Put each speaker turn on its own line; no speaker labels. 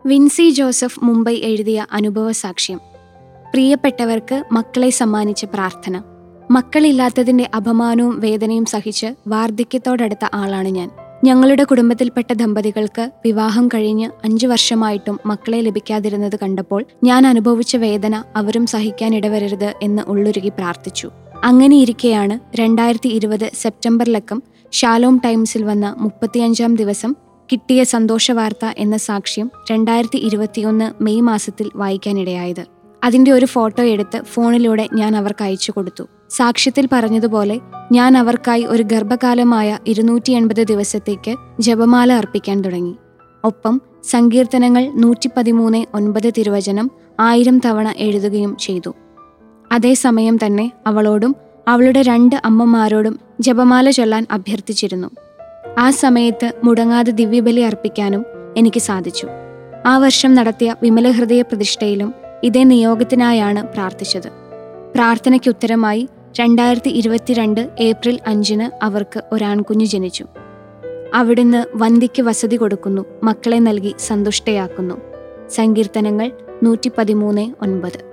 Vincy Joseph Mumbai എഴുതിയ അനുഭവ സാക്ഷ്യം പ്രിയപ്പെട്ടവർക്ക് മക്കളെ സമ്മാനിച്ച പ്രാർത്ഥന മക്കളില്ലാത്തതിന്റെ അപമാനവും വേദനയും സഹിച്ച് വാർദ്ധക്യത്തോടടുത്ത ആളാണ് ഞാൻ ഞങ്ങളുടെ കുടുംബത്തിൽപ്പെട്ട ദമ്പതികൾക്ക് വിവാഹം കഴിഞ്ഞ് അഞ്ചു വർഷമായിട്ടും മക്കളെ ലഭിക്കാതിരുന്നത് കണ്ടപ്പോൾ ഞാൻ അനുഭവിച്ച വേദന അവരും സഹിക്കാനിടവരരുത് എന്ന് ഉള്ളുരുകി പ്രാർത്ഥിച്ചു അങ്ങനെയിരിക്കെയാണ് രണ്ടായിരത്തി ഇരുപത് സെപ്റ്റംബറിലക്കം ഷാലോം ടൈംസിൽ വന്ന മുപ്പത്തിയഞ്ചാം ദിവസം കിട്ടിയ സന്തോഷവാർത്ത എന്ന സാക്ഷ്യം രണ്ടായിരത്തി ഇരുപത്തിയൊന്ന് മെയ് മാസത്തിൽ വായിക്കാനിടയായത് അതിന്റെ ഒരു ഫോട്ടോ എടുത്ത് ഫോണിലൂടെ ഞാൻ അവർക്ക് അയച്ചു കൊടുത്തു സാക്ഷ്യത്തിൽ പറഞ്ഞതുപോലെ ഞാൻ അവർക്കായി ഒരു ഗർഭകാലമായ ഇരുന്നൂറ്റി എൺപത് ദിവസത്തേക്ക് ജപമാല അർപ്പിക്കാൻ തുടങ്ങി ഒപ്പം സങ്കീർത്തനങ്ങൾ നൂറ്റി പതിമൂന്ന് ഒൻപത് തിരുവചനം ആയിരം തവണ എഴുതുകയും ചെയ്തു അതേസമയം തന്നെ അവളോടും അവളുടെ രണ്ട് അമ്മമാരോടും ജപമാല ചൊല്ലാൻ അഭ്യർത്ഥിച്ചിരുന്നു ആ സമയത്ത് മുടങ്ങാതെ ദിവ്യബലി അർപ്പിക്കാനും എനിക്ക് സാധിച്ചു ആ വർഷം നടത്തിയ വിമലഹൃദയ പ്രതിഷ്ഠയിലും ഇതേ നിയോഗത്തിനായാണ് പ്രാർത്ഥിച്ചത് പ്രാർത്ഥനയ്ക്ക് ഉത്തരമായി രണ്ടായിരത്തി ഇരുപത്തിരണ്ട് ഏപ്രിൽ അഞ്ചിന് അവർക്ക് ഒരാൺകുഞ്ഞു ജനിച്ചു അവിടുന്ന് വന്ദിക്ക് വസതി കൊടുക്കുന്നു മക്കളെ നൽകി സന്തുഷ്ടയാക്കുന്നു സങ്കീർത്തനങ്ങൾ നൂറ്റി പതിമൂന്ന് ഒൻപത്